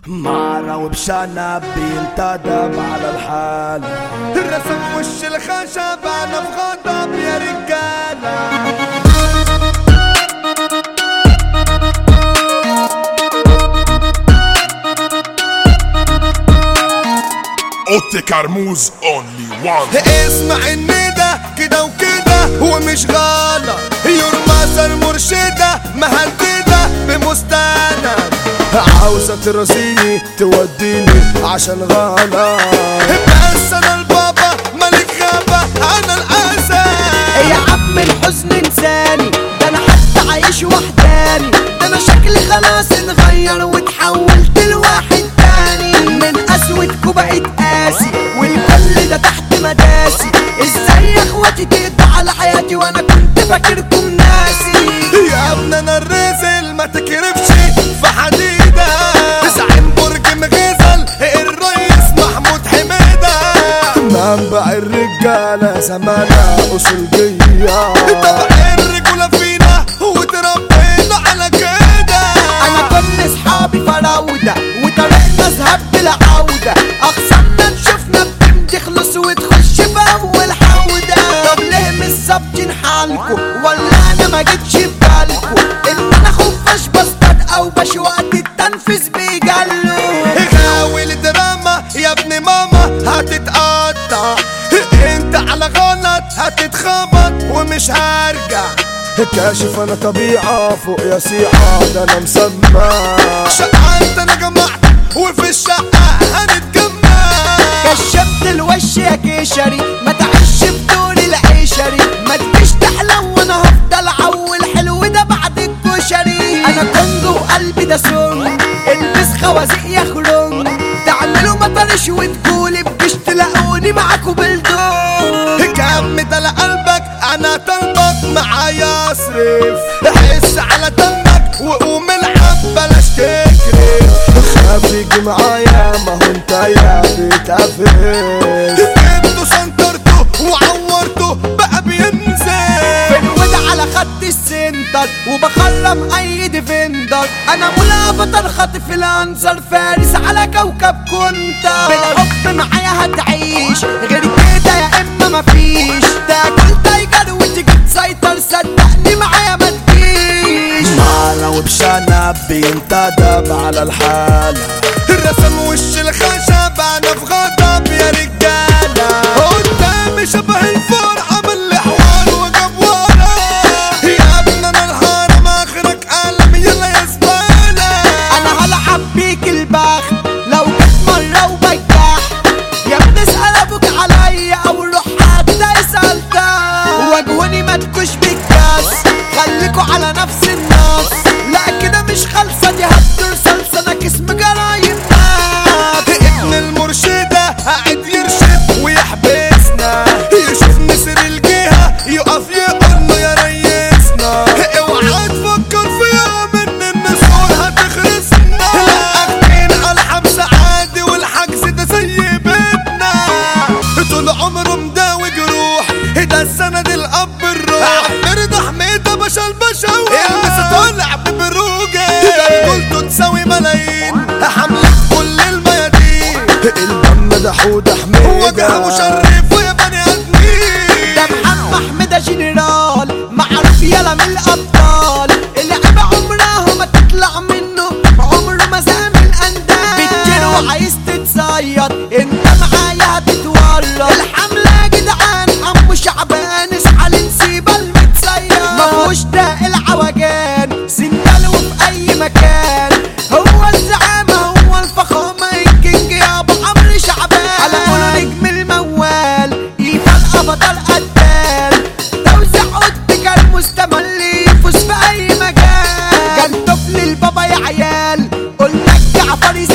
معرة وبشانا بينتدب على الحال الرسم وش الخشب انا في غضب يا رجاله اوتي كرموز اونلي وان اسمع الندى كده وكده ومش غلط يرمز المرشدة مهددة بمستند عاوزة ترازيني توديني عشان غلط بس انا البابا ملك غابة انا الاسد يا عم الحزن انساني ده انا حتى عايش وحداني ده انا شكلي خلاص اتغير واتحولت لواحد تاني من اسودكوا بقيت قاسي والكل ده تحت مداسي ازاي يا اخواتي تقطع على حياتي وانا كنت فاكركم ناسي يا ابن انا الرزل ما تكرفش في حديدة زعيم برج مغزل الرئيس محمود حميدة منبع الرجالة زمانة أصولجية طبع الرجولة فينا وتربينا على كده انا كل اصحابي فراودة وطريقنا ذهب بلا عودة اخصامنا نشوفنا بتخلص وتخش في اول حودة طب ليه مش ظابطين حالكوا ولا انا ما جيتش في بالكوا ان انا خفاش بصطاد او باش وقت التنفيذ بيجلوا غاول دراما يا ابن ماما هتتقطع انت على غلط هتتخبط ومش هرجع كاشف أنا طبيعة فوق يا سيعة ده أنا مسمى شقعت انا جمعت وفي الشقة هنتجمع كشفت الوش يا كشري ما تعيش بدون العشري ما تجيش تحلم وانا هفضل عول حلو ده بعد الكشري انا كنجو وقلبي ده سم البس خوازيق يا خرم تعملوا مطرش وتقولي بجيش تلاقوني معاكوا بالدور كم ده قلبك انا طلبك معايا اصرف حس على دمك وقوم العب بلاش تكرف خاف يجي معايا ما هو انت يا بتقفل انتوا سنترتوا وعورتوا بقى بينزل بنود على خط السنتر وبخرم اي ديفندر انا ملابطر خاطف الانظر فارس على كوكب كنت بالحب معايا هتعيش غير كده يا اما مفيش تاكل تايجر وتيجي تسيطر صدقني معايا ما تجيش معرة وبشانا بينتدب على الحالة الرسم وش الخشب انا في غضب يا رجاله قدامي شبه الفرع عمل حوار وجاب ورا يا ابن انا الهرم اخرك قلم يلا يا زباله انا هلعب بيك البخت لو جيت مرة وبجح يا ابني اسأل ابوك عليا او روح حتى اسأل ده واجهوني ما تكوش بالكاس خليكوا على نفس النص لا كده مش خالصة دي هتدور صلصة انا جسم جرايم ناس ابن المرشدة قاعد يرشد ويحبسنا يشوف نسر الجهة يقف يقول له يا ريسنا اوعى تفكر في يوم ان النسور هتخرسنا لا اكتين على الحبس عادي والحجز ده زي بيتنا طول عمره مداوي جروح ده السند الاب الروح مرضى حميدة باشا البشوي الناس طالع ببروجة قلتوا تساوي ملايين حملة كل الميادين الدم ده حود وجه حميدة مشرف ويا بني ادمين ده محمد حميدة جنرال معروف يلا من الابطال اللعبة عمرها ما تطلع منه عمره ما زامل اندال بتجري وعايز تتصيد انت معايا هتتورط الحملة يا جدعان عمو شعبان اسعى لنسيبة المتصيد مفهوش ده العوجان سندال وفي اي مكان هو الزعامة هو الفخامة الكينج يا ابو عمرو شعبان على قوله نجم الموال يفرقى بطل قتال توزع اوضتك المستمل يفوز في اي مجال كان طفل البابا يا عيال قلنا جعفر